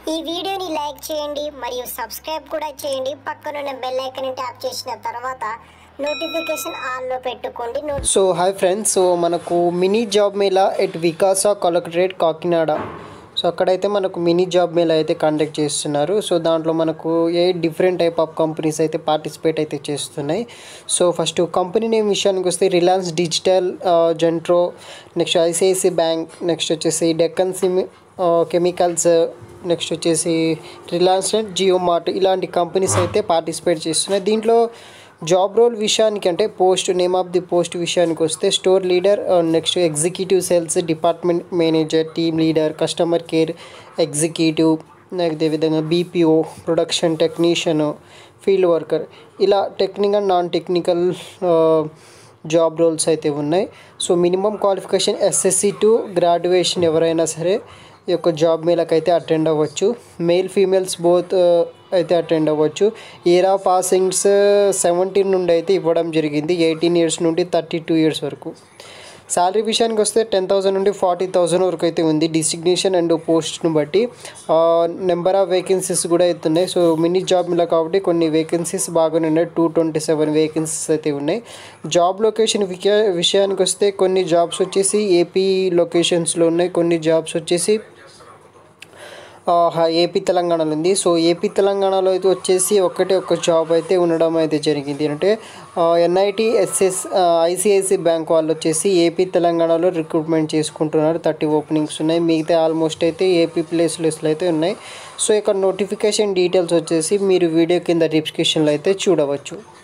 ఈ వీడియోని లైక్ చేయండి మరియు సబ్స్క్రైబ్ కూడా చేయండి పక్కనున్న బెల్ ఐకన్ ట్యాప్ చేసిన తర్వాత నోటిఫికేషన్ ఆన్లో పెట్టుకోండి నోటి సో హాయ్ ఫ్రెండ్స్ సో మనకు mini job mela at Vikasa collectorate Kakinada so అక్కడైతే మనకు మినీ జాబ్ మేళా అయితే కండక్ట్ చేస్తున్నారు సో దాంట్లో మనకు a different type of companies అయితే పార్టిసిపేట్ అయితే చేస్తున్నాయి సో ఫస్ట్ కంపెనీ నేమ్ విషయానికి వస్తే రిలయన్స్ డిజిటల్ జెంట్రో నెక్స్ట్ ఐసిఐసి బ్యాంక్ నెక్స్ట్ వచ్చేసి డెక్కన్ సిమి కెమికల్స్ నెక్స్ట్ వచ్చేసి రిలయన్స్ నెట్ జియో మార్ట్ ఇలాంటి కంపెనీస్ అయితే పార్టిసిపేట్ చేస్తున్నాయి దీంట్లో జాబ్ రోల్ విషయానికి అంటే post name of the post విషయానికి వస్తే store leader next executive sales department manager team leader customer care executive అదేవిధంగా BPO production technician field worker ఇలా technical non technical job roles అయితే ఉన్నాయి so minimum qualification SSC to graduation ఎవరైనా సరే ఈ యొక్క జాబ్ మేళకు అయితే అటెండ్ అవ్వచ్చు మేల్ ఫీమేల్స్ బోత్ అయితే అటెండ్ అవ్వచ్చు ఇయర్ ఆఫ్ పాసింగ్స్ సెవెంటీన్ నుండి అయితే ఇవ్వడం జరిగింది ఎయిటీన్ ఇయర్స్ నుండి థర్టీ టూ ఇయర్స్ వరకు శాలరీ విషయానికి వస్తే టెన్ థౌసండ్ నుండి ఫార్టీ థౌసండ్ వరకు అయితే ఉంది డిసిగ్నేషన్ అండ్ పోస్ట్ను బట్టి నెంబర్ ఆఫ్ వేకెన్సీస్ కూడా అయితే ఉన్నాయి సో మినీ జాబ్ ఇలా కాబట్టి కొన్ని వేకెన్సీస్ బాగానే ఉన్నాయి టూ ట్వంటీ సెవెన్ వేకెన్సీస్ అయితే ఉన్నాయి జాబ్ లొకేషన్ విషయా విషయానికి వస్తే కొన్ని జాబ్స్ వచ్చేసి ఏపీ లొకేషన్స్లో ఉన్నాయి కొన్ని జాబ్స్ వచ్చేసి ఏపీ తెలంగాణలో ఉంది సో ఏపీ తెలంగాణలో అయితే వచ్చేసి ఒకటే ఒక జాబ్ అయితే ఉండడం అయితే జరిగింది అంటే ఎన్ఐటి ఎస్ఎస్ ఐసిఐసి బ్యాంక్ వాళ్ళు వచ్చేసి ఏపీ తెలంగాణలో రిక్రూట్మెంట్ చేసుకుంటున్నారు థర్టీ ఓపెనింగ్స్ ఉన్నాయి మిగతా ఆల్మోస్ట్ అయితే ఏపీ ప్లేస్ లిస్ట్లో అయితే ఉన్నాయి సో ఇక్కడ నోటిఫికేషన్ డీటెయిల్స్ వచ్చేసి మీరు వీడియో కింద డిస్క్రిప్షన్లో అయితే చూడవచ్చు